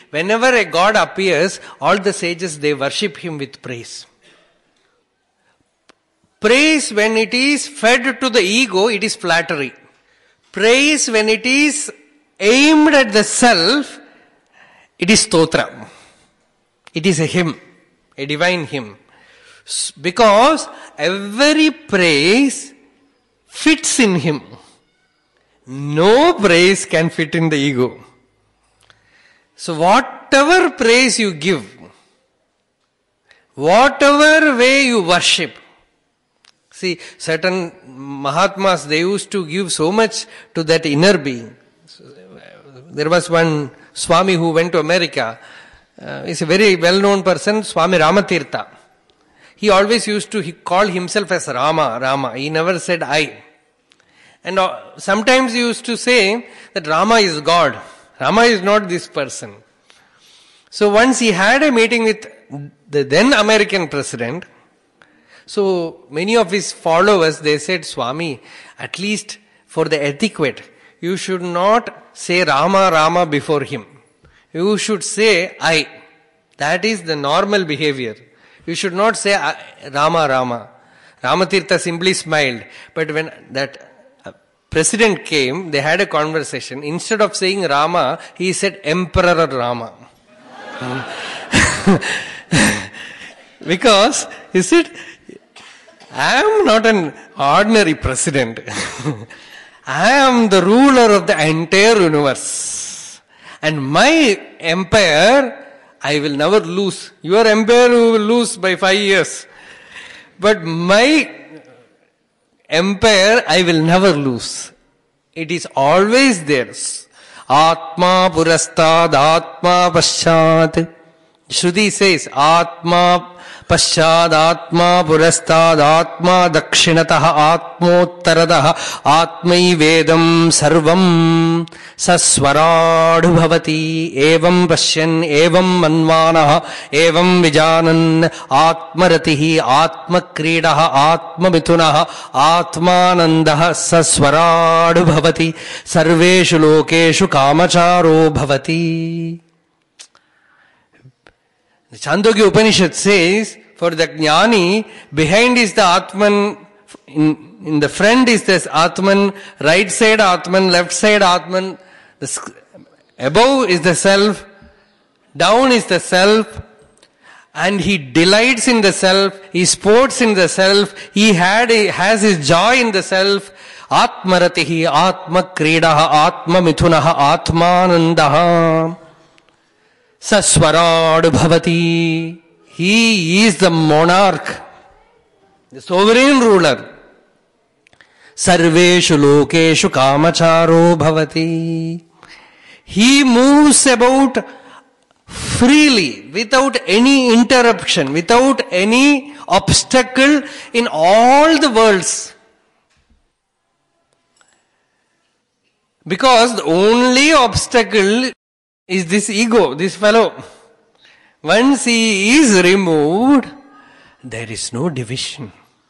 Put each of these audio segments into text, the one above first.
whenever a god appears, all the sages they worship him with praise. Praise when it is fed to the ego, it is flattery. Praise when it is aimed at the self, it is stotra. It is a hymn, a divine hymn. S- Because every praise fits in him. No praise can fit in the ego. So whatever praise you give, whatever way you worship, see certain Mahatmas, they used to give so much to that inner being. There was one Swami who went to America. Uh, he's a very well-known person, Swami Ramatirtha. He always used to he call himself as Rama, Rama. He never said I. And uh, sometimes he used to say that Rama is God. Rama is not this person. So once he had a meeting with the then American president, so many of his followers, they said, Swami, at least for the etiquette, you should not say Rama, Rama before him. You should say I. That is the normal behavior. You should not say I- Rama, Rama. Ramatirtha simply smiled. But when that uh, president came, they had a conversation. Instead of saying Rama, he said Emperor Rama. because, he said, I am not an ordinary president. I am the ruler of the entire universe. And my empire, I will never lose. Your empire you will lose by five years. But my empire, I will never lose. It is always theirs. Atma purastad, Atma paschat. Shruti says, Atma पश्चाद आत्मा पुरस्ताद आत्मा दक्षिणतः आत्मोत्तरतः आत्मैवेदं सर्वं सस्वराड् भवति एवं पश्यन् एवं मन्वानः एवं विजानन् आत्मरतिः आत्मक्रीडः आत्ममिथुनः आत्मानन्दः सस्वराड् भवति सर्वेषु लोकेषु कामचारो भवति The Chandogya Upanishad says, for the jnani, behind is the Atman, in, in the front is this Atman, right side Atman, left side Atman, the, sk- above is the self, down is the self, and he delights in the self, he sports in the self, he had he has his joy in the self, Atmaratihi, Atma Kridaha, Atma Mithunaha, Atmanandaha. Saswarad Bhavati. He is the monarch, the sovereign ruler. Sarveshu Lokeshu Kamacharo Bhavati. He moves about freely, without any interruption, without any obstacle in all the worlds. Because the only obstacle is this ego, this fellow. Once he is removed, there is no division.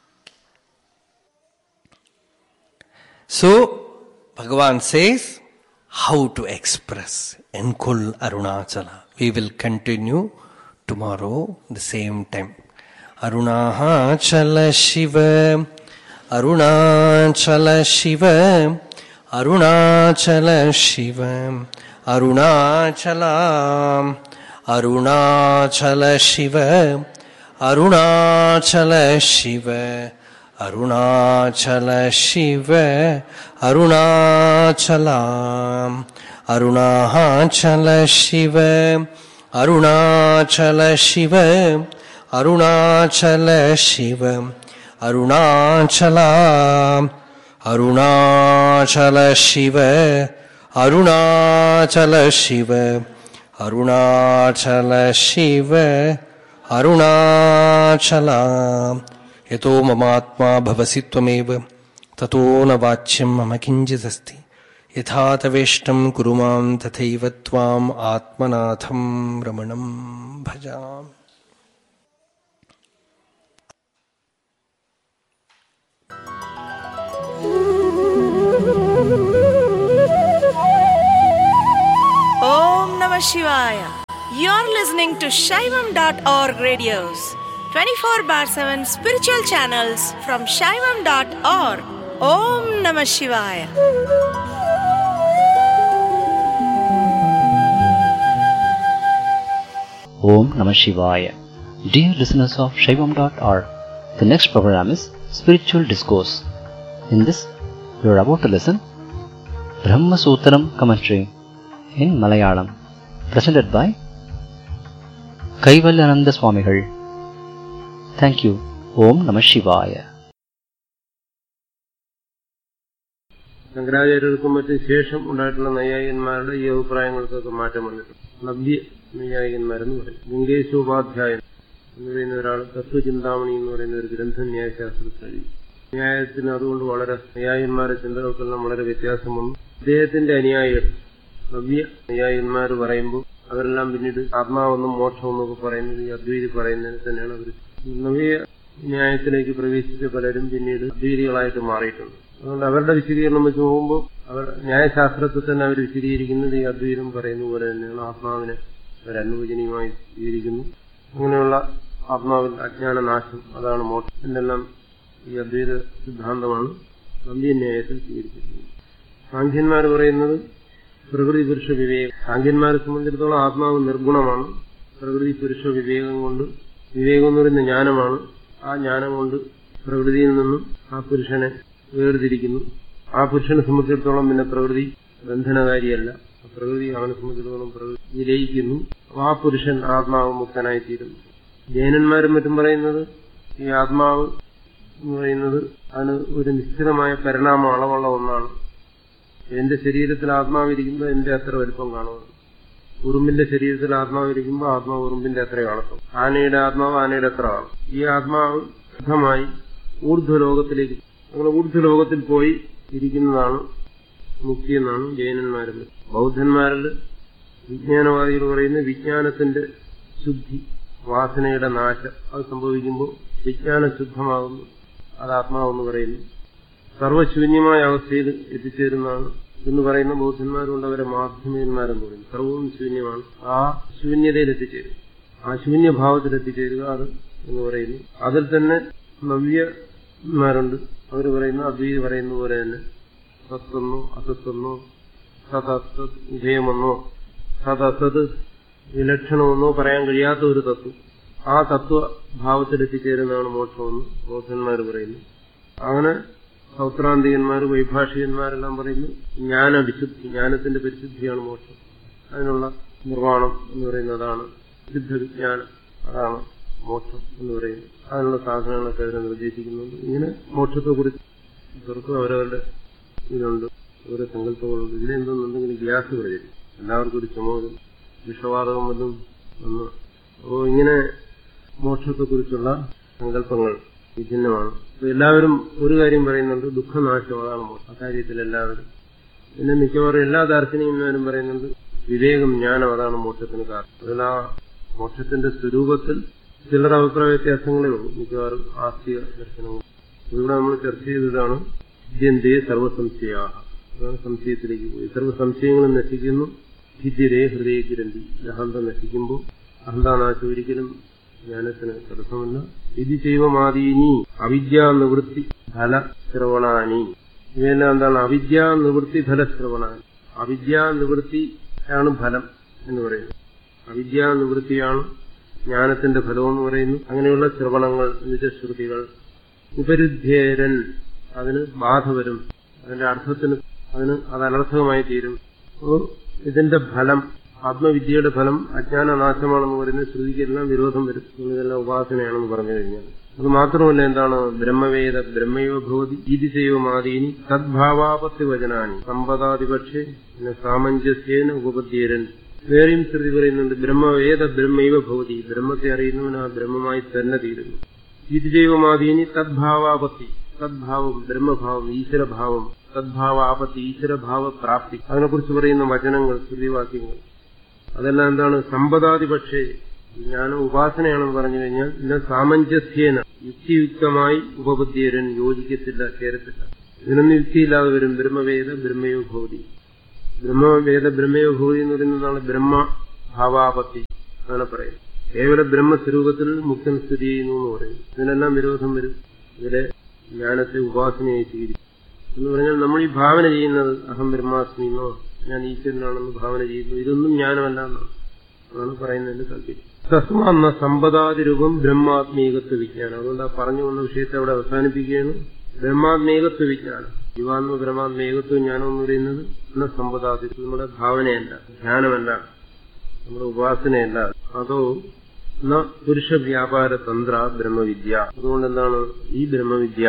So, Bhagavan says, how to express Enkul Arunachala. We will continue tomorrow, the same time. Arunachala Shiva, Arunachala Shiva, Arunachala Shiva, Arunachala, Arunachala Shiva, Arunachala Shiva, Arunachala Shiva, Arunachala, Arunachala Shiva, Arunachala Shiva, Arunachala Shiva, Arunachala, Arunachala Shiva, Arunachala Shiva, Arunachala Shiva, Arunachala. यतो ममात्मा भवसि त्वमेव ततो न वाच्यं मम किञ्चिदस्ति यथा तवेष्टं कुरु मां तथैव त्वाम् आत्मनाथं रमणं भजामि Om Namah Shivaya. You're listening to Shaivam.org radios, 24 bar 7 spiritual channels from Shaivam.org. Om Namah Shivaya. Om Namah Shivaya. Dear listeners of Shaivam.org, the next program is Spiritual Discourse. In this, you are about to listen Brahma Sutram commentary in Malayalam, presented by Kaivalyananda Swamigal. Thank you. Om Namah Shivaya. ശങ്കരാചാര്യർക്കും മറ്റും ശേഷം ഉണ്ടായിട്ടുള്ള നൈയായികന്മാരുടെ ഈ അഭിപ്രായങ്ങൾക്കൊക്കെ മാറ്റം വന്നിട്ടുണ്ട് നവ്യ നൈയായികന്മാരെന്ന് പറയും ലിംഗേശോപാധ്യായൻ എന്ന് പറയുന്ന ഒരാൾ തത്വചിന്താമണി എന്ന് പറയുന്ന ഒരു ഗ്രന്ഥം ന്യായശാസ്ത്രത്തിൽ എഴുതി ന്യായത്തിന് അതുകൊണ്ട് വളരെ നൈയായികന്മാരുടെ ചിന്തകൾക്കെല്ലാം വളരെ വ്യത്യാസം വന്നു അദ്ദേഹത്തിന്റെ അനുയായികൾ നവ്യ നൈയായികന്മാർ പറയുമ്പോൾ അവരെല്ലാം പിന്നീട് ആത്മാവെന്നും മോക്ഷമെന്നും ഒക്കെ പറയുന്നത് ഈ അദ്വൈതി പറയുന്നതിന് തന്നെയാണ് അവർ നവ്യ ന്യായത്തിലേക്ക് പ്രവേശിച്ച പലരും പിന്നീട് അദ്വൈതികളായിട്ട് മാറിയിട്ടുണ്ട് അതുകൊണ്ട് അവരുടെ വിശദീകരണം വെച്ച് നോക്കുമ്പോൾ അവർ ന്യായശാസ്ത്രത്തിൽ തന്നെ അവർ വിശദീകരിക്കുന്നത് ഈ അദ്വൈതം പറയുന്ന പോലെ തന്നെയാണ് ആത്മാവിനെ അവർ അനുവചനീയമായി സ്വീകരിക്കുന്നു അങ്ങനെയുള്ള ആത്മാവിൽ അജ്ഞാനനാശം അതാണ് മോക്ഷം എന്നെല്ലാം ഈ അദ്വൈത സിദ്ധാന്തമാണ് നന്ദ്യന്യായത്തിൽ സ്വീകരിച്ചിരിക്കുന്നത് സാഖ്യന്മാർ പറയുന്നത് പ്രകൃതി പുരുഷ വിവേകം സാഖ്യന്മാരെ സംബന്ധിച്ചിടത്തോളം ആത്മാവ് നിർഗുണമാണ് പ്രകൃതി പുരുഷ വിവേകം കൊണ്ട് വിവേകം എന്ന് പറയുന്ന ജ്ഞാനമാണ് ആ ജ്ഞാനം കൊണ്ട് പ്രകൃതിയിൽ നിന്നും ആ പുരുഷനെ വേർതിരിക്കുന്നു ആ പുരുഷനെ സംബന്ധിച്ചിടത്തോളം പിന്നെ പ്രകൃതി ബന്ധനകാരിയല്ല പ്രകൃതി അവനെ സംബന്ധിച്ചിടത്തോളം പ്രകൃതി ലയിക്കുന്നു ആ പുരുഷൻ ആത്മാവ് മുക്തനായിത്തീരുന്നു ജൈനന്മാരും മറ്റും പറയുന്നത് ഈ ആത്മാവ് എന്ന് പറയുന്നത് അതിന് ഒരു നിശ്ചിതമായ പരിണാമം അളവുള്ള ഒന്നാണ് എന്റെ ശരീരത്തിൽ ആത്മാവിരിക്കുമ്പോൾ എന്റെ അത്ര വലുപ്പം കാണുന്നു ഉറുമ്പിന്റെ ശരീരത്തിൽ ആത്മാവിരിക്കുമ്പോൾ ആത്മാവ് ഉറുമ്പിന്റെ അത്ര കാണത്തും ആനയുടെ ആത്മാവ് ആനയുടെ അത്ര കാണും ഈ ആത്മാവ് ശുദ്ധമായി ഊർധ്വലോകത്തിലേക്ക് അങ്ങനെ ഊർധ്വലോകത്തിൽ പോയി ഇരിക്കുന്നതാണ് മുക്തി എന്നാണ് ജൈനന്മാരിൽ ബൗദ്ധന്മാരിൽ വിജ്ഞാനവാദികൾ പറയുന്ന വിജ്ഞാനത്തിന്റെ ശുദ്ധി വാസനയുടെ നാശം അത് സംഭവിക്കുമ്പോൾ വിജ്ഞാനം ശുദ്ധമാകുന്നു അത് ആത്മാവെന്ന് പറയുന്നു സർവശൂന്യമായ അവസ്ഥയിൽ എത്തിച്ചേരുന്നതാണ് എന്ന് പറയുന്ന ബൗദ്ധന്മാരുണ്ട് അവരെ മാധ്യമന്മാരെന്ന് പറയുന്നു സർവവും ശൂന്യമാണ് ആ ശൂന്യതയിൽ എത്തിച്ചേരും ആ ശൂന്യഭാവത്തിൽ എത്തിച്ചേരുക അത് എന്ന് പറയുന്നു അതിൽ തന്നെ നവ്യന്മാരുണ്ട് അവർ പറയുന്ന അദ്വൈതി പറയുന്ന പോലെ തന്നെ സത്തെന്നോ അസത്തെന്നോ സതസത് ഉഭയമെന്നോ സതസത് വിലക്ഷണമെന്നോ പറയാൻ കഴിയാത്ത ഒരു തത്വം ആ തത്വഭാവത്തിൽ എത്തിച്ചേരുന്നതാണ് മോക്ഷമെന്ന് ബൗദ്ധന്മാർ പറയുന്നു അങ്ങനെ സൗത്രാന്തികന്മാർ വൈഭാഷികന്മാരെല്ലാം പറയുന്നു ജ്ഞാന വിശുദ്ധി ജ്ഞാനത്തിന്റെ പരിശുദ്ധിയാണ് മോക്ഷം അതിനുള്ള നിർവ്വാണം എന്ന് പറയുന്നതാണ് സിദ്ധ വിജ്ഞാനം അതാണ് മോക്ഷം എന്ന് പറയുന്നത് അതിനുള്ള സാധനങ്ങളൊക്കെ അവരെ നിർദ്ദേശിക്കുന്നുണ്ട് ഇങ്ങനെ മോക്ഷത്തെക്കുറിച്ച് ഇവർക്കും അവരവരുടെ ഇതുണ്ട് ഓരോ സങ്കല്പങ്ങളുണ്ട് ഇതിലെന്തെന്നുണ്ടെങ്കിൽ ഗ്യാസ് പ്രചരിക്കും എല്ലാവർക്കും ഒരു ചുമതല വിഷവാതകം വല്ലതും വന്ന് അപ്പോ ഇങ്ങനെ മോക്ഷത്തെക്കുറിച്ചുള്ള സങ്കല്പങ്ങൾ വിഭിന്നമാണ് അപ്പൊ എല്ലാവരും ഒരു കാര്യം പറയുന്നുണ്ട് ദുഃഖനാശം അതാണ് മോക്ഷം അക്കാര്യത്തിൽ എല്ലാവരും പിന്നെ മിക്കവാറും എല്ലാ ദാർശനികന്മാരും പറയുന്നുണ്ട് വിവേകം ജ്ഞാനം അതാണ് മോക്ഷത്തിന് കാരണം അതിൽ ആ മോക്ഷത്തിന്റെ സ്വരൂപത്തിൽ ചിലർ അഭിപ്രായ വ്യത്യാസങ്ങളേ ഉള്ളൂ മിക്കവാറും ആസ്തിക ദർശനങ്ങൾ ഇവിടെ നമ്മൾ ചർച്ച ചെയ്തതാണ് വിദ്യന്തേ സർവസംശയാഹ അതാണ് സംശയത്തിലേക്ക് പോയി സർവ്വ സംശയങ്ങളും നശിക്കുന്നു ഭിദ്യരേ ഹൃദയ ഗ്രന്ഥി അഹന്ത നശിക്കുമ്പോൾ അഹന്താനാശം ഒരിക്കലും ജ്ഞാനത്തിന് തടസ്സമല്ല വിധി ചെയ്വമാദീനി അവിദ്യാനിവൃത്തി ഫലശ്രവണാനി ഇവയെല്ലാം എന്താണ് അവിദ്യാനിവൃത്തി ഫലശ്രവണാനി അവിദ്യാനിവൃത്തി ആണ് ഫലം എന്ന് പറയുന്നത് അവിദ്യാനിവൃത്തിയാണ് ജ്ഞാനത്തിന്റെ ഫലമെന്ന് പറയുന്നു അങ്ങനെയുള്ള ശ്രവണങ്ങൾ നിജശ്രുതികൾ ഉപരുദ്ധേരൻ അതിന് ബാധ വരും അതിന്റെ അർത്ഥത്തിന് അതിന് അത് അനർത്ഥകമായി തീരും അപ്പോൾ ഇതിന്റെ ഫലം ആത്മവിദ്യയുടെ ഫലം അജ്ഞാനനാശമാണെന്ന് പറയുന്ന ശ്രുതിക്കെല്ലാം വിരോധം വരും ഇതെല്ലാം ഉപാസനയാണെന്ന് പറഞ്ഞു കഴിഞ്ഞാൽ അത് മാത്രമല്ല എന്താണ് ബ്രഹ്മവേദ ബ്രഹ്മയോ ഭവതി ഇതി ചെയ്വമാദീനി തദ്ഭാവാപത്തി വചനാനി സമ്പദാതിപക്ഷേ പിന്നെ സാമഞ്ജസ്യേന ഉപപദ്യേരൻ വേറെയും ശ്രുതി പറയുന്നുണ്ട് ബ്രഹ്മവേദ ബ്രഹ്മൈവ ഭവതി ബ്രഹ്മത്തെ അറിയുന്നവൻ ആ ബ്രഹ്മമായി തന്നെ തീരുന്നു ഇത് ജൈവമാദീനി തദ്ഭാവാപത്തി തദ്ഭാവം ബ്രഹ്മഭാവം ഈശ്വരഭാവം തദ്ഭാവ ആപത്തി ഈശ്വരഭാവ പ്രാപ്തി അതിനെക്കുറിച്ച് പറയുന്ന വചനങ്ങൾ ശ്രുതിവാക്യങ്ങൾ അതെല്ലാം എന്താണ് സമ്പദാതിപക്ഷേ ജ്ഞാനം ഉപാസനയാണെന്ന് പറഞ്ഞു കഴിഞ്ഞാൽ ഇന്ന സാമഞ്ജസ്യേന യുക്തിയുക്തമായി ഉപബുദ്ധിയരൻ യോജിക്കത്തില്ല ചേരത്തില്ല ഇതിനൊന്നും യുക്തിയില്ലാതെ വരും ബ്രഹ്മവേദ ബ്രഹ്മയോ ഭവതി ബ്രഹ്മവേദ ബ്രഹ്മയോ ഭൂതി എന്ന് പറയുന്നതാണ് ബ്രഹ്മ ഭാവാപത്തി അങ്ങനെ പറയും കേവല ബ്രഹ്മസ്വരൂപത്തിൽ മുക്തൻ സ്ഥിതി ചെയ്യുന്നു എന്ന് പറയും ഇതിനെല്ലാം വിരോധം വരും ഇതിലെ ജ്ഞാനത്തെ ഉപാസനയായി സ്വീകരിക്കും എന്ന് പറഞ്ഞാൽ നമ്മൾ ഈ ഭാവന ചെയ്യുന്നത് അഹം ബ്രഹ്മാസ്മി എന്നോ ഞാൻ ഈശ്വരനാണെന്ന് ഭാവന ചെയ്യുന്നു ഇതൊന്നും ജ്ഞാനമല്ല എന്നാണ് അതാണ് പറയുന്നതിന് താല്പര്യം തസ്മാന്ന സമ്പദാതിരൂപം ബ്രഹ്മാത്മീകത്വ വിജ്ഞാനം അതുകൊണ്ട് ആ പറഞ്ഞു വന്ന വിഷയത്തെ അവിടെ അവസാനിപ്പിക്കുകയാണ് ബ്രഹ്മാത്മീകത്വ വിജ്ഞാനം ജീവാത്മ ബ്രഹ്മാത്മീകത്വ ജ്ഞാനം എന്ന് പറയുന്നത് എന്ന സമ്പദാതി നമ്മുടെ ഭാവനയല്ല ധ്യാനമല്ല നമ്മുടെ ഉപാസനയല്ല അതോ ന പുരുഷ വ്യാപാര തന്ത്ര ബ്രഹ്മവിദ്യ അതുകൊണ്ട് എന്താണ് ഈ ബ്രഹ്മവിദ്യ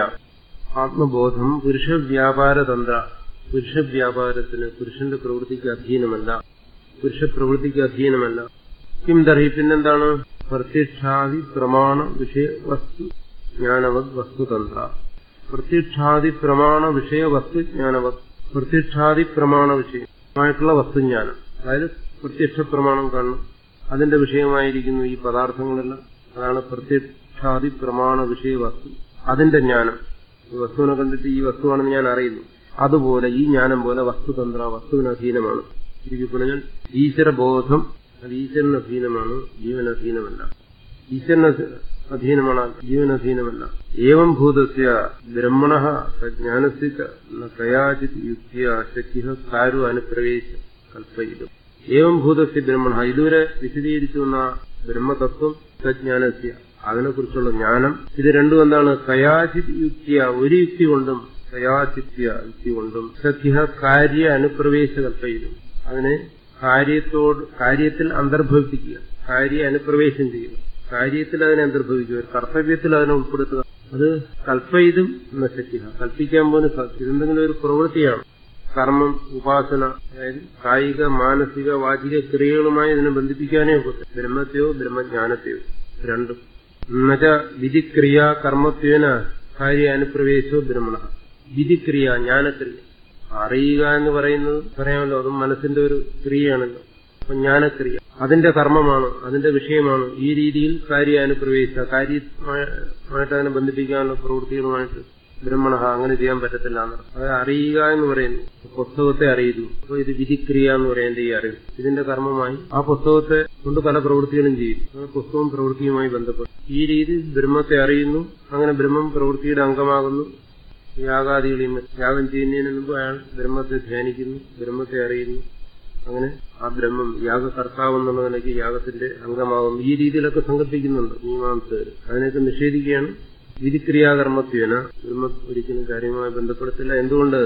ആത്മബോധം പുരുഷ വ്യാപാര തന്ത്ര പുരുഷ വ്യാപാരത്തിന് പുരുഷന്റെ പ്രവൃത്തിക്ക് അധീനമല്ല പുരുഷ പ്രവൃത്തിക്ക് അധീനമല്ല കിം തർഹി പിന്നെന്താണ് പ്രത്യക്ഷാദി പ്രമാണ വിഷയ വസ്തു ജ്ഞാനവത് വസ്തുതന്ത്ര പ്രത്യക്ഷാദി പ്രമാണ വിഷയ വസ്തു ജ്ഞാനവത് പ്രത്യക്ഷാദി പ്രമാണ വിഷയമായിട്ടുള്ള വസ്തുജ്ഞാനം അതായത് പ്രത്യക്ഷ പ്രമാണം കാണണം അതിന്റെ വിഷയമായിരിക്കുന്നു ഈ പദാർത്ഥങ്ങളെല്ലാം അതാണ് പ്രത്യക്ഷാദി പ്രമാണ വിഷയ വസ്തു അതിന്റെ ജ്ഞാനം ഈ വസ്തുവിനെ കണ്ടിട്ട് ഈ വസ്തുവാണെന്ന് ഞാൻ അറിയുന്നു അതുപോലെ ഈ ജ്ഞാനം പോലെ വസ്തുതന്ത്ര വസ്തുവിന് അധീനമാണ് ശരിക്കും പറഞ്ഞാൽ ഈശ്വരബോധം അത് ഈശ്വരന് അധീനമാണ് ജീവനധീനമല്ല ഈശ്വരന് അധീനമാണ് ജീവനധീനമല്ല ഏവം ഭൂതസ്യ ബ്രഹ്മണ ജ്ഞാനസ്യ കയാചിത് യുക്തിയ ശക്യ കാരു അനുപ്രവേശ കൽപ്പയിലും ഏവം ഭൂതസ്യ ബ്രഹ്മണ ഇതുവരെ വിശദീകരിച്ചു വന്ന ബ്രഹ്മതത്വം സജ്ഞാനസ്യ അതിനെക്കുറിച്ചുള്ള ജ്ഞാനം ഇത് രണ്ടും എന്താണ് കയാചിത് യുക്തിയ ഒരു യുക്തി കൊണ്ടും കയാചിത്യ യുക്തി കൊണ്ടും സഖ്യ കാര്യ അനുപ്രവേശ കൽപ്പയിലും അതിനെ കാര്യത്തോട് കാര്യത്തിൽ അന്തർഭവിപ്പിക്കുക കാര്യ അനുപ്രവേശം ചെയ്യുക കാര്യത്തിൽ അതിനെ അന്തർഭവിക്കുക കർത്തവ്യത്തിൽ അതിനെ ഉൾപ്പെടുത്തുക അത് കൽപ്പയിതും നശിക്കുക കൽപ്പിക്കാൻ പോലും സാധിക്കും ഇതെന്തെങ്കിലും ഒരു പ്രവൃത്തിയാണ് കർമ്മം ഉപാസന അതായത് കായിക മാനസിക വാചിക ക്രിയകളുമായി ഇതിനെ ബന്ധിപ്പിക്കാനേ ഒക്കത്തെ ബ്രഹ്മത്തെയോ ബ്രഹ്മജ്ഞാനത്തെയോ രണ്ടും എന്നുവെച്ച വിധിക്രിയ കർമ്മത്വേന കാര്യ അനുപ്രവേശോ ബ്രഹ്മണ വിധിക്രിയ ജ്ഞാനക്രിയ അറിയുക എന്ന് പറയുന്നത് പറയാമല്ലോ അതും മനസ്സിന്റെ ഒരു ക്രിയയാണല്ലോ അപ്പൊ ജ്ഞാനക്രിയ അതിന്റെ കർമ്മമാണ് അതിന്റെ വിഷയമാണ് ഈ രീതിയിൽ കാര്യാനുപ്രവേശിച്ച കാര്യമായിട്ട് അതിനെ ബന്ധിപ്പിക്കാനുള്ള പ്രവൃത്തികളുമായിട്ട് ബ്രഹ്മണ അങ്ങനെ ചെയ്യാൻ പറ്റത്തില്ല എന്ന് അത് അറിയുക എന്ന് പറയുന്നു പുസ്തകത്തെ അറിയുന്നു അപ്പൊ ഇത് വിധിക്രിയ എന്ന് പറയുന്നത് ഈ അറിവ് ഇതിന്റെ കർമ്മമായി ആ പുസ്തകത്തെ കൊണ്ട് പല പ്രവൃത്തികളും ചെയ്യും ആ പുസ്തകവും പ്രവൃത്തിയുമായി ബന്ധപ്പെട്ട് ഈ രീതിയിൽ ബ്രഹ്മത്തെ അറിയുന്നു അങ്ങനെ ബ്രഹ്മം പ്രവൃത്തിയുടെ അംഗമാകുന്നു യാഗാദികളെയും യാഗം ചെയ്യുന്നതിന് മുമ്പ് അയാൾ ബ്രഹ്മത്തെ ധ്യാനിക്കുന്നു ബ്രഹ്മത്തെ അറിയുന്നു അങ്ങനെ ആ ബ്രഹ്മം യാഗകർത്താവ് എന്നുള്ള നിലയ്ക്ക് യാഗത്തിന്റെ അംഗമാകുന്നു ഈ രീതിയിലൊക്കെ സങ്കല്പിക്കുന്നുണ്ട് മീമാംസകർ അതിനൊക്കെ നിഷേധിക്കുകയാണ് വിധിക്രിയാകർമ്മത്വേന ബ്രഹ്മം ഒരിക്കലും കാര്യവുമായി ബന്ധപ്പെടുത്തില്ല എന്തുകൊണ്ട്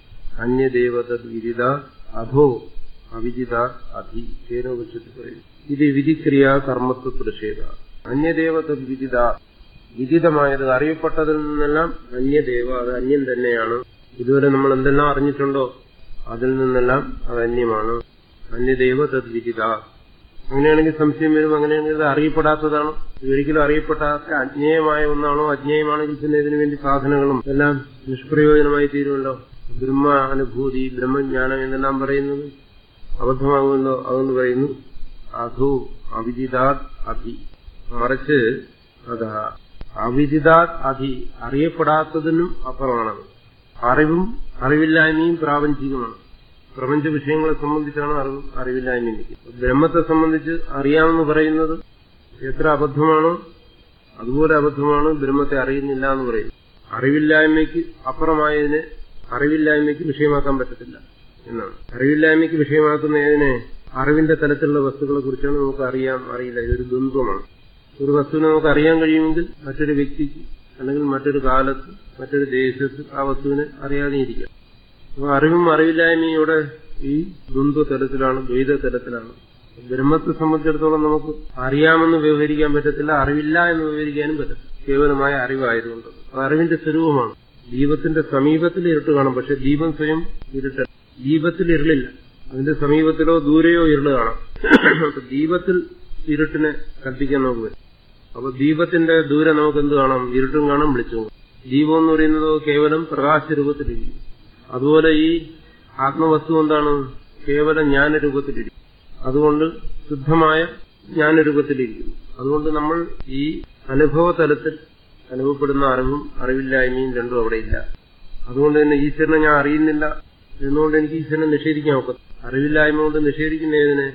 അന്യദേവത വിദിത അധോ അവിദിത അധി കേനോപക്ഷത്തിൽ പറയും ഇത് വിധിക്രിയാ കർമ്മത്വ പ്രതിഷേധ അന്യദേവത വിദിത വിദിതമായത് അറിയപ്പെട്ടതിൽ നിന്നെല്ലാം അന്യദേവ അത് അന്യം തന്നെയാണ് ഇതുവരെ നമ്മൾ എന്തെല്ലാം അറിഞ്ഞിട്ടുണ്ടോ അതിൽ നിന്നെല്ലാം അത് അന്യമാണ് അന്യദേവ തദ് വിദിത അങ്ങനെയാണെങ്കിൽ സംശയം വരും അങ്ങനെയാണെങ്കിൽ ഇത് അറിയപ്പെടാത്തതാണോ ഒരിക്കലും അറിയപ്പെടാത്ത അജ്ഞേയമായ ഒന്നാണോ അജ്ഞേയമാണെങ്കിൽ പിന്നെ ഇതിനു വേണ്ടി സാധനങ്ങളും എല്ലാം നിഷ്പ്രയോജനമായി തീരുമല്ലോ ബ്രഹ്മ അനുഭൂതി ബ്രഹ്മജ്ഞാനം എന്നെല്ലാം പറയുന്നത് അബദ്ധമാകുമല്ലോ അതെന്ന് പറയുന്നു അധു അവിദിതാത് അധി മറിച്ച് അതാ അവിദിതാത് അധി അറിയപ്പെടാത്തതിനും അപ്പുറമാണ് അറിവും അറിവില്ലായ്മയും പ്രാപഞ്ചികമാണ് പ്രപഞ്ച വിഷയങ്ങളെ സംബന്ധിച്ചാണ് അറിവ് അറിവില്ലായ്മ ബ്രഹ്മത്തെ സംബന്ധിച്ച് അറിയാമെന്ന് പറയുന്നത് എത്ര അബദ്ധമാണോ അതുപോലെ അബദ്ധമാണ് ബ്രഹ്മത്തെ അറിയുന്നില്ല എന്ന് പറയുന്നത് അറിവില്ലായ്മയ്ക്ക് അപ്പുറമായതിനെ അറിവില്ലായ്മയ്ക്ക് വിഷയമാക്കാൻ പറ്റത്തില്ല എന്നാണ് അറിവില്ലായ്മയ്ക്ക് വിഷയമാക്കുന്ന ഏതിനെ അറിവിന്റെ തലത്തിലുള്ള വസ്തുക്കളെ കുറിച്ചാണ് നമുക്ക് അറിയാം അറിയില്ല ഇതൊരു ദ്വന്ദ്വമാണ് ഒരു വസ്തുവിനെ നമുക്ക് അറിയാൻ കഴിയുമെങ്കിൽ മറ്റൊരു വ്യക്തിക്ക് അല്ലെങ്കിൽ മറ്റൊരു കാലത്ത് മറ്റൊരു ദേശത്ത് ആ വസ്തുവിനെ അറിയാതെ ഇരിക്കാം അപ്പൊ അറിവും അറിവില്ലായ്മയും ഇവിടെ ഈ ദ്വന്ദ്വ തലത്തിലാണ് ദ്വൈത തലത്തിലാണ് ബ്രഹ്മത്തെ സംബന്ധിച്ചിടത്തോളം നമുക്ക് അറിയാമെന്ന് വ്യവഹരിക്കാൻ പറ്റത്തില്ല അറിവില്ല എന്ന് വ്യവഹരിക്കാനും പറ്റത്തില്ല കേവലമായ അറിവായതുകൊണ്ട് അത് അറിവിന്റെ സ്വരൂപമാണ് ദീപത്തിന്റെ സമീപത്തിൽ ഇരുട്ട് കാണും പക്ഷെ ദീപം സ്വയം ഇരുട്ട് ദീപത്തിൽ ഇരുളില്ല അതിന്റെ സമീപത്തിലോ ദൂരെയോ ഇരുള് കാണാം അപ്പൊ ദീപത്തിൽ ഇരുട്ടിനെ കൽപ്പിക്കാൻ നമുക്ക് പറ്റും അപ്പൊ ദീപത്തിന്റെ ദൂരെ നമുക്ക് എന്ത് കാണാം ഇരുട്ടും കാണാം വെളിച്ചവും കാണാം. ദീപം എന്ന് പറയുന്നത് കേവലം പ്രകാശ രൂപത്തിലിരിക്കും അതുപോലെ ഈ ആത്മവസ്തു എന്താണ് കേവലം ജ്ഞാനരൂപത്തിലിരിക്കും അതുകൊണ്ട് ശുദ്ധമായ ജ്ഞാനരൂപത്തിലിരിക്കുന്നു അതുകൊണ്ട് നമ്മൾ ഈ അനുഭവ തലത്തിൽ അനുഭവപ്പെടുന്ന അറിവും അറിവില്ലായ്മയും രണ്ടും അവിടെയില്ല അതുകൊണ്ട് തന്നെ ഈശ്വരനെ ഞാൻ അറിയുന്നില്ല എന്നുകൊണ്ട് എനിക്ക് ഈശ്വരനെ നിഷേധിക്കാൻ ഒക്കത്തില്ല അറിവില്ലായ്മ കൊണ്ട് നിഷേധിക്കുന്ന ഏതിനെ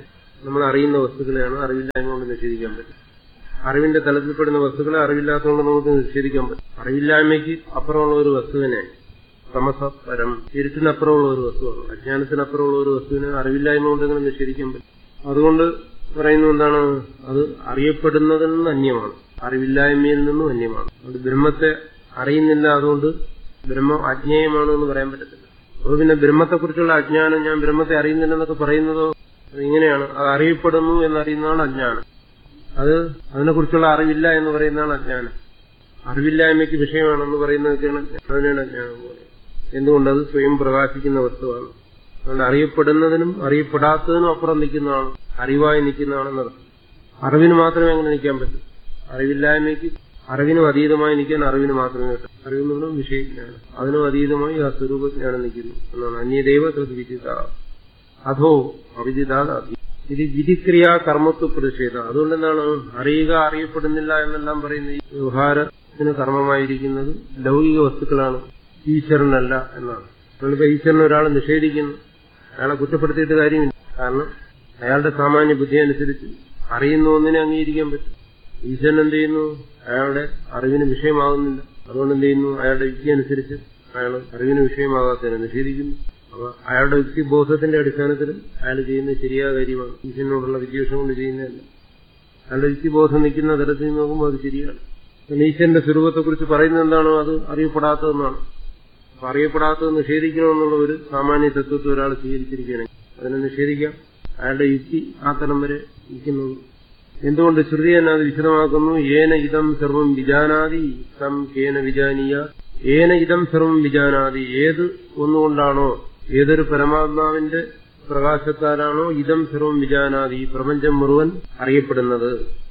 നമ്മൾ അറിയുന്ന വസ്തുക്കളെയാണ് അറിവില്ലായ്മ കൊണ്ട് നിഷേധിക്കാൻ പറ്റും അറിവിന്റെ തലത്തിൽപ്പെടുന്ന വസ്തുക്കളെ അറിവില്ലാത്തതുകൊണ്ട് നമുക്ക് നിഷേധിക്കാൻ പറ്റും അറിവില്ലായ്മയ്ക്ക് അപ്പുറമുള്ള ഒരു വസ്തുവിനെ തമസ പരം ഇരുട്ടിനപ്പുറമുള്ള ഒരു വസ്തുവാണ് അജ്ഞാനത്തിനപ്പുറമുള്ള ഒരു വസ്തുവിനെ അറിവില്ലായ്മ കൊണ്ട് എങ്ങനെ നിഷേധിക്കാൻ പറ്റും അതുകൊണ്ട് പറയുന്നത് എന്താണ് അത് അറിയപ്പെടുന്നതിൽ നിന്ന് അന്യമാണ് അറിവില്ലായ്മയിൽ നിന്നും അന്യമാണ് അതുകൊണ്ട് ബ്രഹ്മത്തെ അറിയുന്നില്ല അതുകൊണ്ട് ബ്രഹ്മം അജ്ഞേയമാണ് എന്ന് പറയാൻ പറ്റത്തില്ല അപ്പോൾ പിന്നെ ബ്രഹ്മത്തെക്കുറിച്ചുള്ള അജ്ഞാനം ഞാൻ ബ്രഹ്മത്തെ അറിയുന്നില്ലെന്നൊക്കെ പറയുന്നതോ അത് ഇങ്ങനെയാണ് അത് അറിയപ്പെടുന്നു എന്നറിയുന്നതാണ് അജ്ഞാനം അത് അതിനെക്കുറിച്ചുള്ള അറിവില്ല എന്ന് പറയുന്നതാണ് അജ്ഞാനം അറിവില്ലായ്മയ്ക്ക് വിഷയമാണെന്ന് പറയുന്നതൊക്കെയാണ് അതിനാണ് അജ്ഞാനം എന്ന് പറയുന്നത് എന്തുകൊണ്ടത് സ്വയം പ്രകാശിക്കുന്ന വസ്തുവാണ് അതുകൊണ്ട് അറിയപ്പെടുന്നതിനും അറിയപ്പെടാത്തതിനും അപ്പുറം നിൽക്കുന്നതാണ് അറിവായി നിൽക്കുന്നതാണെന്നർത്ഥം അറിവിന് മാത്രമേ അങ്ങനെ നിൽക്കാൻ പറ്റൂ അറിവില്ലായ്മയ്ക്ക് അറിവിനും അതീതമായി നിൽക്കാൻ അറിവിന് മാത്രമേ പറ്റൂ അറിവെന്നുള്ളത് വിഷയജ്ഞാനം അതിനും അതീതമായി ആ സ്വരൂപജ്ഞാനം നിൽക്കുന്നു എന്നാണ് അന്യദൈവ വിദിത അധോ അവിദിതാത ഇത് വിധിക്രിയ കർമ്മത്വ പ്രതിഷേധ അതുകൊണ്ട് എന്താണ് അറിയുക അറിയപ്പെടുന്നില്ല എന്നെല്ലാം പറയുന്ന ഈ വ്യവഹാരത്തിന് കർമ്മമായിരിക്കുന്നത് ലൗകിക വസ്തുക്കളാണ് ഈശ്വരനല്ല എന്നാണ് നമ്മളിപ്പോ ഈശ്വരനെ ഒരാൾ നിഷേധിക്കുന്നു അയാളെ കുറ്റപ്പെടുത്തിയിട്ട് കാര്യമില്ല കാരണം അയാളുടെ സാമാന്യ ബുദ്ധി അനുസരിച്ച് അറിയുന്ന ഒന്നിനെ അംഗീകരിക്കാൻ പറ്റും ഈശ്വരൻ എന്ത് ചെയ്യുന്നു അയാളുടെ അറിവിന് വിഷയമാകുന്നില്ല അതുകൊണ്ട് എന്ത് ചെയ്യുന്നു അയാളുടെ യുക്തി അനുസരിച്ച് അയാൾ അറിവിന് വിഷയമാകാത്തതിനെ നിഷേധിക്കുന്നു അപ്പൊ അയാളുടെ യുക്തിബോധത്തിന്റെ അടിസ്ഥാനത്തിൽ അയാൾ ചെയ്യുന്നത് ശരിയായ കാര്യമാണ് ഈശ്വരനോടുള്ള വിദ്വേഷം കൊണ്ട് ചെയ്യുന്നതല്ല അയാളുടെ യുക്തിബോധം നിൽക്കുന്ന തരത്തിൽ നോക്കുമ്പോൾ അത് ശരിയാണ് പിന്നെ ഈശ്വരന്റെ സ്വരൂപത്തെക്കുറിച്ച് പറയുന്നത് എന്താണോ അത് അറിയപ്പെടാത്തതെന്നാണ് അപ്പൊ അറിയപ്പെടാത്തത് നിഷേധിക്കണമെന്നുള്ള ഒരു സാമാന്യ തത്വത്തെ ഒരാൾ സ്വീകരിച്ചിരിക്കുകയാണെങ്കിൽ അതിനെ നിഷേധിക്കാം അയാളുടെ യുക്തി ആ തലം വരെ നിൽക്കുന്നത് എന്തുകൊണ്ട് ശ്രുതി തന്നെ അത് വിശദമാക്കുന്നു ഏന ഇതം സർവം വിജാനാതി തം കേന വിജാനീയ ഏന ഇതം സർവം വിജാനാതി ഏത് ഒന്നുകൊണ്ടാണോ ഏതൊരു പരമാത്മാവിന്റെ പ്രകാശത്താലാണോ ഇതം സർവം വിജാനാതി ഈ പ്രപഞ്ചം മുഴുവൻ അറിയപ്പെടുന്നത്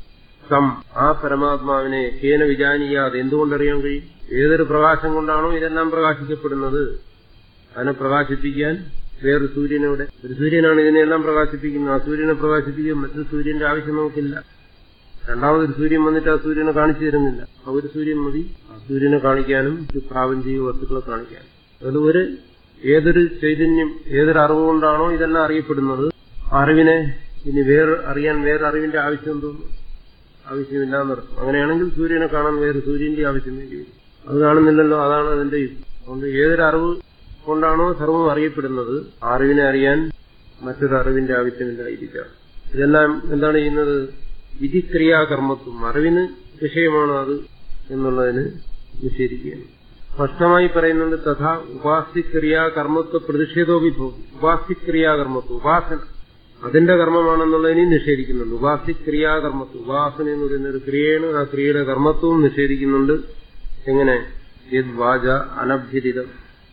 തം ആ പരമാത്മാവിനെ കേന വിജാനീയാതെ എന്തുകൊണ്ടറിയാൻ കഴിയും ഏതൊരു പ്രകാശം കൊണ്ടാണോ ഇതെല്ലാം പ്രകാശിക്കപ്പെടുന്നത് അതിനെ പ്രകാശിപ്പിക്കാൻ വേറൊരു സൂര്യനോടെ ഒരു സൂര്യനാണ് ഇതിനെല്ലാം പ്രകാശിപ്പിക്കുന്നത് ആ സൂര്യനെ പ്രകാശിപ്പിക്കാൻ മറ്റൊരു സൂര്യന്റെ ആവശ്യം നമുക്കില്ല രണ്ടാമതൊരു സൂര്യൻ വന്നിട്ട് ആ സൂര്യനെ കാണിച്ചു തരുന്നില്ല ആ ഒരു സൂര്യൻ മതി ആ സൂര്യനെ കാണിക്കാനും പ്രാപഞ്ചിക വസ്തുക്കളെ കാണിക്കാനും അത് ഒരു ഏതൊരു ചൈതന്യം ഏതൊരു അറിവ് കൊണ്ടാണോ ഇതെല്ലാം അറിയപ്പെടുന്നത് ആ അറിവിനെ ഇനി വേറെ അറിയാൻ വേറെ അറിവിന്റെ ആവശ്യം തോന്നുന്നു ആവശ്യമില്ല എന്നർത്ഥം അങ്ങനെയാണെങ്കിൽ സൂര്യനെ കാണാൻ വേറെ സൂര്യന്റെ ആവശ്യം വേണ്ടി വരും അത് കാണുന്നില്ലല്ലോ അതാണ് അതിന്റെ യുക്തി അതുകൊണ്ട് ഏതൊരു അറിവ് കൊണ്ടാണോ സർവം അറിയപ്പെടുന്നത് ആ അറിവിനെ അറിയാൻ മറ്റൊരു അറിവിന്റെ ആവശ്യമില്ലായിരിക്കാം ഇതെല്ലാം എന്താണ് ചെയ്യുന്നത് വിധിക്രിയാകർമ്മത്വം അറിവിന് വിഷയമാണ് അത് എന്നുള്ളതിന് നിഷേധിക്കുകയാണ് സ്പഷ്ടമായി പറയുന്നുണ്ട് തഥാ ഉപാസ്യക്രിയാകർമ്മത്വ പ്രതിഷേധോഭിഭവം ഉപാസ്യക്രിയാകർമ്മത്വം ഉപാസന അതിന്റെ കർമ്മമാണെന്നുള്ളതിനെ നിഷേധിക്കുന്നുണ്ട് ഉപാസ്യക്രിയാകർമ്മത്വം ഉപാസന എന്ന് പറയുന്ന ഒരു ക്രിയയാണ് ആ ക്രിയയുടെ കർമ്മത്വവും നിഷേധിക്കുന്നുണ്ട് എങ്ങനെ യത് വാച അനഭ്യതിതം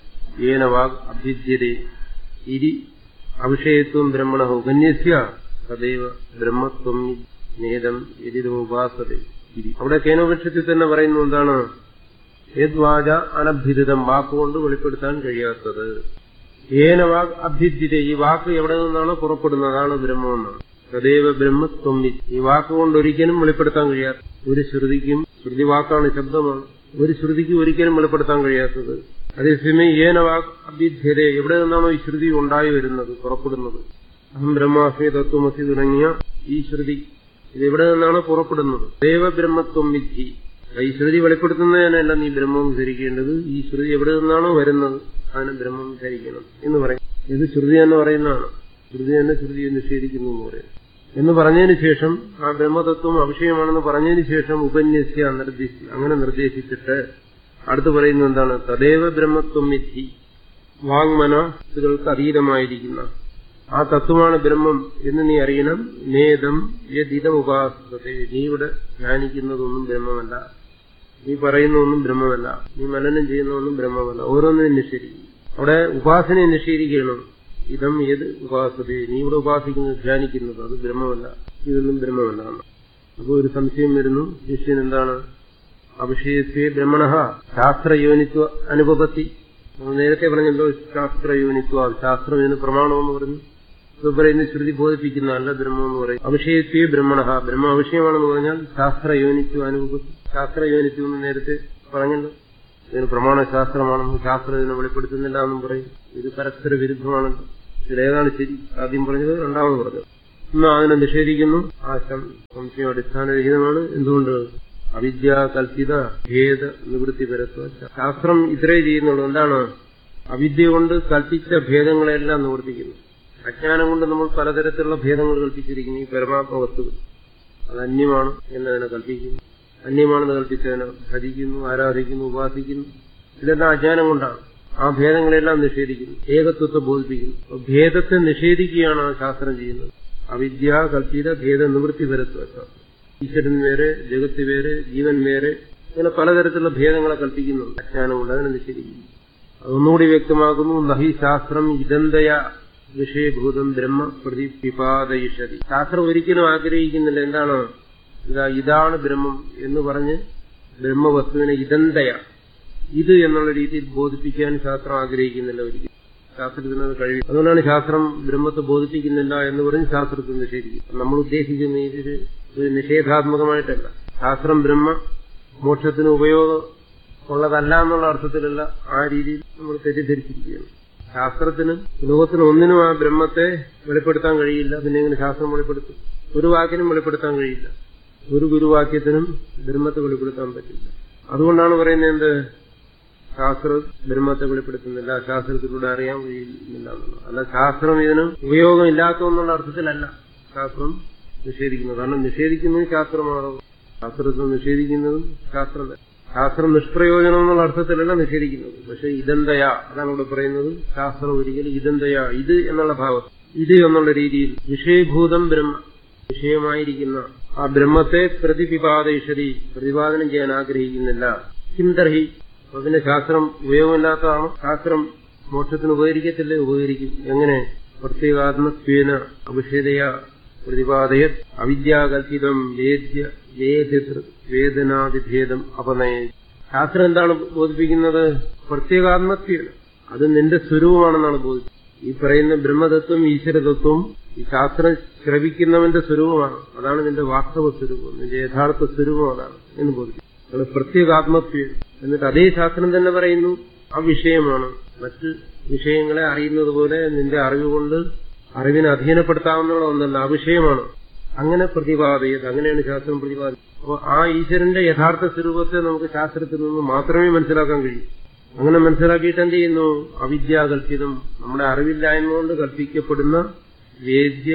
ഏന വാഗ് അഭ്യുജ്യതേ ഇരി അവിഷയത്വം ബ്രഹ്മണ ഉപന്യസ്യ തദൈവ ബ്രഹ്മത്വം നേതം യതിരുപാസത ഇരി അവിടെ കേനോപക്ഷത്തിൽ തന്നെ പറയുന്നു എന്താണ് യദ്വാച അനഭ്യുതം വാക്കുകൊണ്ട് വെളിപ്പെടുത്താൻ കഴിയാത്തത് ഏന വാഗ് അഭ്യുജ്യത ഈ വാക്ക് എവിടെ നിന്നാണോ പുറപ്പെടുന്നത് അതാണ് ബ്രഹ്മമെന്നാണ് തദൈവ ബ്രഹ്മത്വം ഈ വാക്കുകൊണ്ട് ഒരിക്കലും വെളിപ്പെടുത്താൻ കഴിയാത്ത ഒരു ശ്രുതിക്കും ശ്രുതി വാക്കാണ് ശബ്ദമാണ് ഒരു ശ്രുതിക്ക് ഒരിക്കലും വെളിപ്പെടുത്താൻ കഴിയാത്തത് അതേസമയം ഏന വാക് അഭ്യുധ്യത എവിടെ നിന്നാണോ ഈ ശ്രുതി ഉണ്ടായി വരുന്നത് പുറപ്പെടുന്നത് അഹം ബ്രഹ്മാസ്മി തത്വമസി തുടങ്ങിയ ഈ ശ്രുതി ഇത് എവിടെ നിന്നാണോ പുറപ്പെടുന്നത് ദേവബ്രഹ്മത്വം വിധി ഈ ശ്രുതി വെളിപ്പെടുത്തുന്നതിനല്ല നീ ബ്രഹ്മം ധരിക്കേണ്ടത് ഈ ശ്രുതി എവിടെ നിന്നാണോ വരുന്നത് അതിനെ ബ്രഹ്മം ധരിക്കണം എന്ന് പറയും ഇത് ശ്രുതി തന്നെ പറയുന്നതാണ് ശ്രുതി തന്നെ ശ്രുതിയെ നിഷേധിക്കുന്നു എന്ന് പറയും എന്ന് പറഞ്ഞതിന് ശേഷം ആ ബ്രഹ്മതത്വം അവിഷയമാണെന്ന് പറഞ്ഞതിന് ശേഷം ഉപന്യസ്യ നിർദ്ദേശി അങ്ങനെ നിർദ്ദേശിച്ചിട്ട് അടുത്ത് പറയുന്നത് എന്താണ് തദേവ ബ്രഹ്മത്വം വിധി വാങ്മനസുകൾക്ക് അതീതമായിരിക്കുന്ന ആ തത്വമാണ് ബ്രഹ്മം എന്ന് നീ അറിയണം നേതം യദിതം ഉപാസത്തെ നീ ഇവിടെ ധ്യാനിക്കുന്നതൊന്നും ബ്രഹ്മമല്ല നീ പറയുന്നതൊന്നും ബ്രഹ്മമല്ല നീ മനനം ചെയ്യുന്നതൊന്നും ബ്രഹ്മമല്ല ഓരോന്നിനും നിഷേധിക്കും അവിടെ ഉപാസനയെ നിഷേധിക്കണം ഇതം ഏത് ഉപാസത നീ ഇവിടെ ഉപാസിക്കുന്നത് ധ്യാനിക്കുന്നത് അത് ബ്രഹ്മമല്ല ഇതൊന്നും ബ്രഹ്മമല്ല അപ്പോൾ ഒരു സംശയം വരുന്നു ശിഷ്യൻ എന്താണ് അഭിഷേകത്തെ ബ്രഹ്മണ ശാസ്ത്രയോനിത്വ അനുപത്തി നമ്മൾ നേരത്തെ പറഞ്ഞല്ലോ ശാസ്ത്രയോനിത്വ ശാസ്ത്രം ഇതിന് പ്രമാണമെന്ന് പറഞ്ഞു ഇത് പറയുന്ന ശ്രുതി ബോധിപ്പിക്കുന്നതല്ല ബ്രഹ്മം എന്ന് പറയും അഭിഷേകത്തെ ബ്രഹ്മണ ബ്രഹ്മ അഭിഷയമാണെന്ന് പറഞ്ഞാൽ ശാസ്ത്രയോനിത്വ അനുപത്തി ശാസ്ത്രയോനിത്വം എന്ന് നേരത്തെ പറഞ്ഞല്ലോ ഇതിന് പ്രമാണ ശാസ്ത്രമാണെന്നും ശാസ്ത്രം ഇതിനെ വെളിപ്പെടുത്തുന്നില്ല എന്നും പറയും ഇത് പരസ്പര വിരുദ്ധമാണല്ലോ ഇതിലേതാണ് ശരി ആദ്യം പറഞ്ഞത് രണ്ടാമത് പറഞ്ഞത് എന്നാൽ അതിനെ നിഷേധിക്കുന്നു ആ സം- സംശയം അടിസ്ഥാനരഹിതമാണ് എന്തുകൊണ്ട് അവിദ്യ കൽപ്പിത ഭേദ നിവൃത്തി പരത്വ ശാസ്ത്രം ഇത്രേ ചെയ്യുന്നുള്ളൂ എന്താണ് അവിദ്യ കൊണ്ട് കൽപ്പിച്ച ഭേദങ്ങളെല്ലാം നിവർത്തിക്കുന്നു അജ്ഞാനം കൊണ്ട് നമ്മൾ പലതരത്തിലുള്ള ഭേദങ്ങൾ കൽപ്പിച്ചിരിക്കുന്നു ഈ പരമാത്മ വസ്തുക്കൾ അത് അന്യമാണ് എന്നതിനെ കൽപ്പിക്കുന്നു അന്യമാണെന്ന് കൽപ്പിച്ചതിനെ ഭജിക്കുന്നു ആരാധിക്കുന്നു ഉപാസിക്കുന്നു ഇതെല്ലാം അജ്ഞാനം കൊണ്ടാണ് ആ ഭേദങ്ങളെല്ലാം നിഷേധിക്കുന്നു ഏകത്വത്തെ ബോധിപ്പിക്കുന്നു അപ്പൊ ഭേദത്തെ നിഷേധിക്കുകയാണ് ആ ശാസ്ത്രം ചെയ്യുന്നത് അവിദ്യ കൽപ്പിത ഭേദ നിവൃത്തി പരത്വ ശാസ്ത്രം ഈശ്വരൻ വേറെ ജഗത്ത് വേറെ ജീവൻ വേറെ ഇങ്ങനെ പലതരത്തിലുള്ള ഭേദങ്ങളെ കൽപ്പിക്കുന്നുണ്ട് അജ്ഞാനം കൊണ്ട് അതിനെ നിഷേധിക്കുന്നു അതൊന്നുകൂടി വ്യക്തമാക്കുന്നു നഹി ശാസ്ത്രം ഇതന്തയ വിഷയഭൂതം ബ്രഹ്മ പ്രതിപിപാദയിഷതി ശാസ്ത്രം ഒരിക്കലും ആഗ്രഹിക്കുന്നില്ല എന്താണ് ഇതാ ഇതാണ് ബ്രഹ്മം എന്ന് പറഞ്ഞ് ബ്രഹ്മവസ്തുവിനെ ഇതന്തയ ഇത് എന്നുള്ള രീതിയിൽ ബോധിപ്പിക്കാൻ ശാസ്ത്രം ആഗ്രഹിക്കുന്നില്ല ഒരിക്കലും ശാസ്ത്രത്തിന് അത് കഴിയും അതുകൊണ്ടാണ് ശാസ്ത്രം ബ്രഹ്മത്തെ ബോധിപ്പിക്കുന്നില്ല എന്ന് പറഞ്ഞ് ശാസ്ത്രത്തെ നിഷേധിക്കും നമ്മൾ ഉദ്ദേശിക്കുന്ന ഇതിൽ ഒരു നിഷേധാത്മകമായിട്ടല്ല ശാസ്ത്രം ബ്രഹ്മ മോക്ഷത്തിന് ഉപയോഗം ഉള്ളതല്ല എന്നുള്ള അർത്ഥത്തിലല്ല ആ രീതിയിൽ നമ്മൾ തെറ്റിദ്ധരിച്ചിരിക്കുകയാണ് ശാസ്ത്രത്തിന് ലോകത്തിന് ഒന്നിനും ആ ബ്രഹ്മത്തെ വെളിപ്പെടുത്താൻ കഴിയില്ല പിന്നെ എങ്ങനെ ശാസ്ത്രം വെളിപ്പെടുത്തും ഒരു വാക്കിനും വെളിപ്പെടുത്താൻ കഴിയില്ല ഒരു ഗുരുവാക്യത്തിനും ബ്രഹ്മത്തെ വെളിപ്പെടുത്താൻ പറ്റില്ല അതുകൊണ്ടാണ് പറയുന്നത് എന്ത് ശാസ്ത്രം ബ്രഹ്മത്തെ വെളിപ്പെടുത്തുന്നില്ല ശാസ്ത്രത്തിലൂടെ അറിയാൻ കഴിയുന്നില്ല എന്നുള്ളത് അല്ല ശാസ്ത്രം ഇതിന് ഉപയോഗമില്ലാത്ത എന്നുള്ള അർത്ഥത്തിലല്ല ശാസ്ത്രം നിഷേധിക്കുന്നത് കാരണം നിഷേധിക്കുന്നത് ശാസ്ത്രമാണോ ശാസ്ത്രത്തെ നിഷേധിക്കുന്നതും ശാസ്ത്രം തന്നെ. ശാസ്ത്രം നിഷ്പ്രയോജനം എന്നുള്ള അർത്ഥത്തിലല്ല നിഷേധിക്കുന്നത് പക്ഷെ ഇതെന്തയാ അതാണ് ഇവിടെ പറയുന്നത് ശാസ്ത്രം ഒരിക്കലും ഇതെന്തയാ ഇത് എന്നുള്ള ഭാവം ഇത് എന്നുള്ള രീതിയിൽ വിഷയഭൂതം ബ്രഹ്മ വിഷയമായിരിക്കുന്ന ആ ബ്രഹ്മത്തെ പ്രതിപിപാദയിഷതി പ്രതിപാദനം ചെയ്യാൻ ആഗ്രഹിക്കുന്നില്ല കിംതർഹി അപ്പൊ പിന്നെ ശാസ്ത്രം ഉപയോഗമില്ലാത്തതാണോ ശാസ്ത്രം മോക്ഷത്തിന് ഉപകരിക്കത്തില്ലേ ഉപകരിക്കും എങ്ങനെ പ്രത്യേകാത്മത്വേന അഭിഷേദയ പ്രതിപാദയ അവിദ്യാകൽപിതം വേദ്യ വേദിതൃ വേദനാതിഭേദം അപനയ ശാസ്ത്രം എന്താണ് ബോധിപ്പിക്കുന്നത് പ്രത്യേകാത്മത്വേന അത് നിന്റെ സ്വരൂപമാണെന്നാണ് ബോധിപ്പിക്കുന്നത് ഈ പറയുന്ന ബ്രഹ്മതത്വം ഈശ്വരതത്വം ഈ ശാസ്ത്രം ശ്രവിക്കുന്നവന്റെ സ്വരൂപമാണ് അതാണ് നിന്റെ വാസ്തവ സ്വരൂപം നിന്റെ യഥാർത്ഥ സ്വരൂപം അതാണ് എന്ന് ബോധിപ്പിക്കും അത് പ്രത്യേകാത്മത്വം എന്നിട്ട് അതേ ശാസ്ത്രം തന്നെ പറയുന്നു ആ വിഷയമാണ് മറ്റ് വിഷയങ്ങളെ അറിയുന്നത് പോലെ നിന്റെ അറിവുകൊണ്ട് അറിവിനെ അധീനപ്പെടുത്താവുന്ന ഒന്നല്ല ആ വിഷയമാണ് അങ്ങനെ പ്രതിപാദയത് അങ്ങനെയാണ് ശാസ്ത്രം പ്രതിപാദിക്കുന്നത് അപ്പോൾ ആ ഈശ്വരന്റെ യഥാർത്ഥ സ്വരൂപത്തെ നമുക്ക് ശാസ്ത്രത്തിൽ നിന്ന് മാത്രമേ മനസ്സിലാക്കാൻ കഴിയൂ അങ്ങനെ മനസ്സിലാക്കിയിട്ട് എന്ത് ചെയ്യുന്നു അവിദ്യാകൽപിതം നമ്മുടെ അറിവില്ലായ്മ കൊണ്ട് കൽപ്പിക്കപ്പെടുന്ന വേദ്യ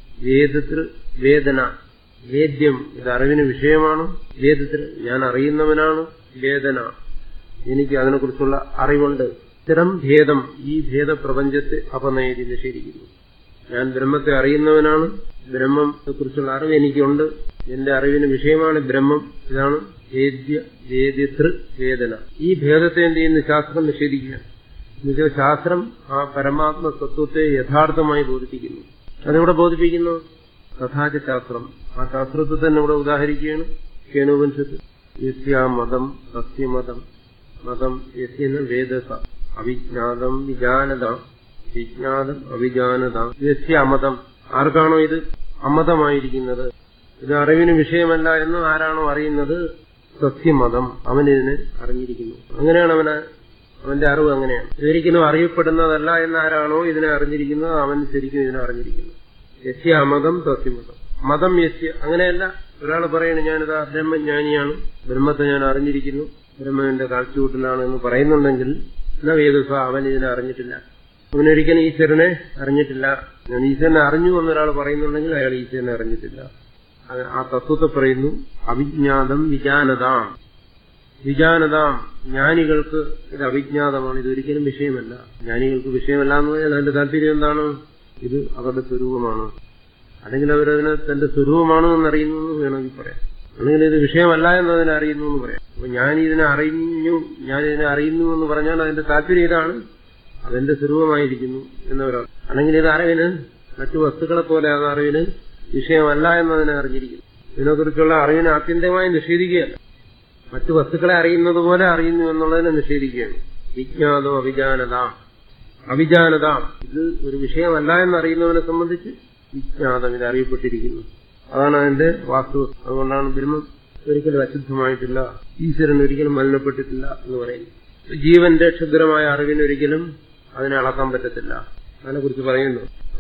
വേദതൃ വേദന വേദ്യം ഇത് അറിവിന് വിഷയമാണ് വേദത്തിൽ ഞാൻ അറിയുന്നവനാണ് വേദന എനിക്ക് അതിനെക്കുറിച്ചുള്ള അറിവുണ്ട് ഇത്തരം ഭേദം ഈ ഭേദപ്രപഞ്ചത്തെ അപനയതി നിഷേധിക്കുന്നു ഞാൻ ബ്രഹ്മത്തെ അറിയുന്നവനാണ് ബ്രഹ്മത്തെ കുറിച്ചുള്ള അറിവ് എനിക്കുണ്ട് എന്റെ അറിവിന് വിഷയമാണ് ബ്രഹ്മം ഇതാണ് വേദ്യ വേദ്യതൃ വേദന ഈ ഭേദത്തെ എന്ത് ചെയ്യുന്നു ശാസ്ത്രം നിഷേധിക്കുകയാണ് എന്നുവെച്ചാൽ ശാസ്ത്രം ആ പരമാത്മ തത്വത്തെ യഥാർത്ഥമായി ബോധിപ്പിക്കുന്നു അതെവിടെ ബോധിപ്പിക്കുന്നു തഥാച ശാസ്ത്രം ആ ശാസ്ത്രത്തെ തന്നെ ഇവിടെ ഉദാഹരിക്കുകയാണ് കേനോപനിഷത്ത് യസ്യാ മതം സത്യമതം മതം യസ്യെന്ന വേദസ അവിജ്ഞാതം വിജാനത വിജ്ഞാതം അവിജാനത യസ്യ അമതം ആർക്കാണോ ഇത് അമതമായിരിക്കുന്നത് ഇത് അറിവിന് വിഷയമല്ല എന്ന് ആരാണോ അറിയുന്നത് സത്യമതം അവനിതിനെ അറിഞ്ഞിരിക്കുന്നു അങ്ങനെയാണ് അവന് അവന്റെ അറിവ് അങ്ങനെയാണ് ഇതൊരിക്കലും അറിയപ്പെടുന്നതല്ല എന്ന് ആരാണോ ഇതിനെ അറിഞ്ഞിരിക്കുന്നത് അവൻ ശരിക്കും ഇതിനെ അറിഞ്ഞിരിക്കുന്നു യസ്യ അമതം സത്യമതം മതം യസ്യ അങ്ങനെയല്ല ഒരാൾ പറയുന്നത് ഞാനിതാ ബ്രഹ്മജ്ഞാനിയാണ് ബ്രഹ്മത്തെ ഞാൻ അറിഞ്ഞിരിക്കുന്നു ബ്രഹ്മന്റെ കാഴ്ചകൂട്ടിലാണ് എന്ന് പറയുന്നുണ്ടെങ്കിൽ എന്നാ വേദസ്വ അവൻ ഇതിനെ അറിഞ്ഞിട്ടില്ല അവനൊരിക്കലും ഈശ്വരനെ അറിഞ്ഞിട്ടില്ല ഞാൻ ഈശ്വരനെ അറിഞ്ഞു എന്നൊരാൾ പറയുന്നുണ്ടെങ്കിൽ അയാൾ ഈശ്വരനെ അറിഞ്ഞിട്ടില്ല അത് ആ തത്വത്തെ പറയുന്നു അവിജ്ഞാതം വിജാനതാം വിജാനതാം ജ്ഞാനികൾക്ക് ഇത് അവിജ്ഞാതമാണ് ഇതൊരിക്കലും വിഷയമല്ല ജ്ഞാനികൾക്ക് വിഷയമല്ല എന്ന് പറഞ്ഞാൽ അതിന്റെ താല്പര്യം എന്താണ് ഇത് അവരുടെ സ്വരൂപമാണ് അല്ലെങ്കിൽ അവരതിനെ തന്റെ സ്വരൂപമാണ് എന്നറിയുന്നു എന്ന് വേണമെങ്കിൽ പറയാം അല്ലെങ്കിൽ ഇത് വിഷയമല്ല എന്നതിനെ അറിയുന്നു എന്ന് പറയാം അപ്പൊ ഞാൻ ഇതിനെ അറിഞ്ഞു ഞാൻ ഇതിനെ അറിയുന്നു എന്ന് പറഞ്ഞാൽ അതിന്റെ താല്പര്യം ഇതാണ് അതെന്റെ സ്വരൂപമായിരിക്കുന്നു എന്നവരാണ് അല്ലെങ്കിൽ ഇത് അറിവിന് മറ്റു വസ്തുക്കളെ പോലെ അത് അറിവിന് വിഷയമല്ല എന്നതിനെ അറിഞ്ഞിരിക്കുന്നു ഇതിനെക്കുറിച്ചുള്ള അറിവിനെ ആത്യന്തികമായി നിഷേധിക്കുകയല്ല മറ്റു വസ്തുക്കളെ അറിയുന്നത് പോലെ അറിയുന്നു എന്നുള്ളതിനെ നിഷേധിക്കുകയാണ് വിജ്ഞാതം അവിജാനതാം അവിജാനതാം ഇത് ഒരു വിഷയമല്ല എന്നറിയുന്നവനെ സംബന്ധിച്ച് വിജ്ഞാതം ഇത് അറിയപ്പെട്ടിരിക്കുന്നു അതാണ് അതിന്റെ വാസ്തു അതുകൊണ്ടാണ് ബ്രഹ്മം ഒരിക്കലും അശുദ്ധമായിട്ടില്ല ഈശ്വരൻ ഒരിക്കലും മലിനപ്പെട്ടിട്ടില്ല എന്ന് പറയുന്നു ജീവന്റെ ക്ഷുദ്രമായ അറിവിനൊരിക്കലും അതിനെ അളക്കാൻ പറ്റത്തില്ല അതിനെക്കുറിച്ച് പറയുന്നു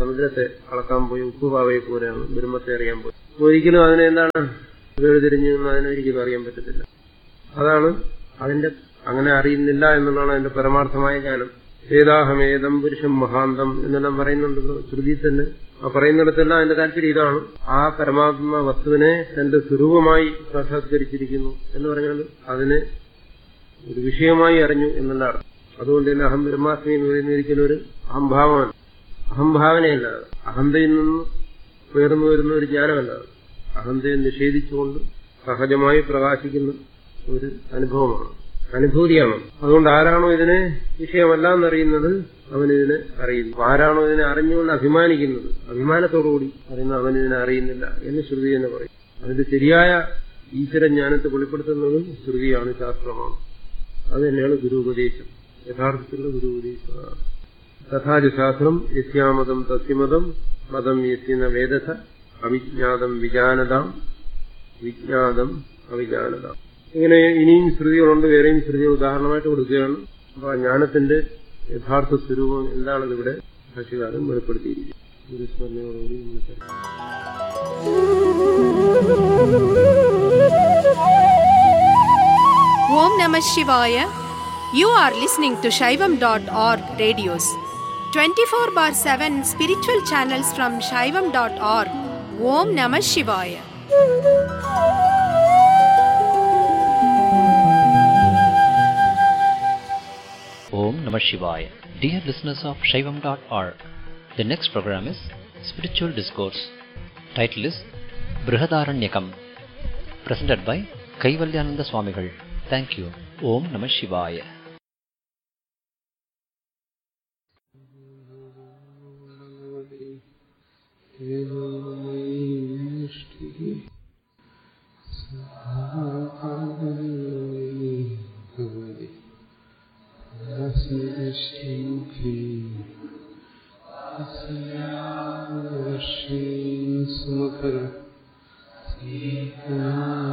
സമുദ്രത്തെ അളക്കാൻ പോയി ഉപ്പുപാവയെ പോലെയാണ് ബ്രഹ്മത്തെ അറിയാൻ പോയി ഒരിക്കലും അതിനെ എന്താണ് വേർതിരിഞ്ഞു എന്ന് അതിനൊരിക്കലും അറിയാൻ പറ്റത്തില്ല അതാണ് അതിന്റെ അങ്ങനെ അറിയുന്നില്ല എന്നുള്ളതാണ് അതിന്റെ പരമാർത്ഥമായ ജ്ഞാനം വേദാഹമേദം പുരുഷം മഹാന്തം എന്നെല്ലാം പറയുന്നുണ്ടല്ലോ ശ്രുതി തന്നെ ആ പറയുന്നിടത്തെല്ലാം അതിന്റെ താല്പര്യം ഇതാണ് ആ പരമാത്മ വസ്തുവിനെ തന്റെ സ്വരൂപമായി സാക്ഷാത്കരിച്ചിരിക്കുന്നു എന്ന് പറഞ്ഞാൽ അതിനെ ഒരു വിഷയമായി അറിഞ്ഞു എന്നുള്ള അർത്ഥം അതുകൊണ്ട് തന്നെ അഹം ബ്രഹ്മാസ്മി എന്ന് പറയുന്ന ഒരിക്കലും ഒരു അഹംഭാവമല്ല അഹംഭാവനയല്ല അത്. അഹന്തയിൽ നിന്ന് ഉയർന്നു വരുന്ന ഒരു ജ്ഞാനമല്ല അത്. അഹന്തയെ നിഷേധിച്ചുകൊണ്ട് സഹജമായി പ്രകാശിക്കുന്ന ഒരു അനുഭവമാണ് അനുഭൂതിയാണ് അതുകൊണ്ട് ആരാണോ ഇതിനെ വിഷയമല്ല എന്നറിയുന്നത് അവനിതിനെ അറിയുന്നു ആരാണോ ഇതിനെ അറിഞ്ഞുകൊണ്ട് അഭിമാനിക്കുന്നത് അഭിമാനത്തോടുകൂടി അറിയുന്ന അവൻ ഇതിനെ അറിയുന്നില്ല എന്ന് ശ്രുതി എന്ന് പറയും അതിന്റെ ശരിയായ ഈശ്വരജ്ഞാനത്തെ വെളിപ്പെടുത്തുന്നത് ശ്രുതിയാണ് ശാസ്ത്രമാണ് അത് തന്നെയാണ് ഗുരുപദേശം യഥാർത്ഥത്തിലുള്ള ഗുരുപദേശം തഥാച ശാസ്ത്രം യസ്യാമതം തസ്യമതം മതം യസ്യന വേദസ അവിജ്ഞാതം വിജാനതാം വിജ്ഞാതം അവിജാനതാം ഇങ്ങനെ ഇനിയും ശ്രുതികളുണ്ട് വേറെയും ശ്രുതികൾ ഉദാഹരണമായിട്ട് കൊടുക്കുകയാണ് അപ്പൊ ആ ജ്ഞാനത്തിന്റെ യഥാർത്ഥ സ്വരൂപം എന്താണെന്ന് ഇവിടെ ഭാഷകാരൻ വെളിപ്പെടുത്തിയിരിക്കും ഗുരുസ്മരണയോടുകൂടി ഇന്നത്തെ Om Namah Shivaya. You are listening to Shaivam.org radios. 24 bar 7 spiritual channels from Shaivam.org. Om Namah Shivaya. Om Namah Shivaya. Dear listeners of Shaivam.org, the next program is Spiritual Discourse. Title is Brihadaranyakam. Presented by Kaivalyananda Swamigal. Thank you. Om Namah Shivaya. സുമകര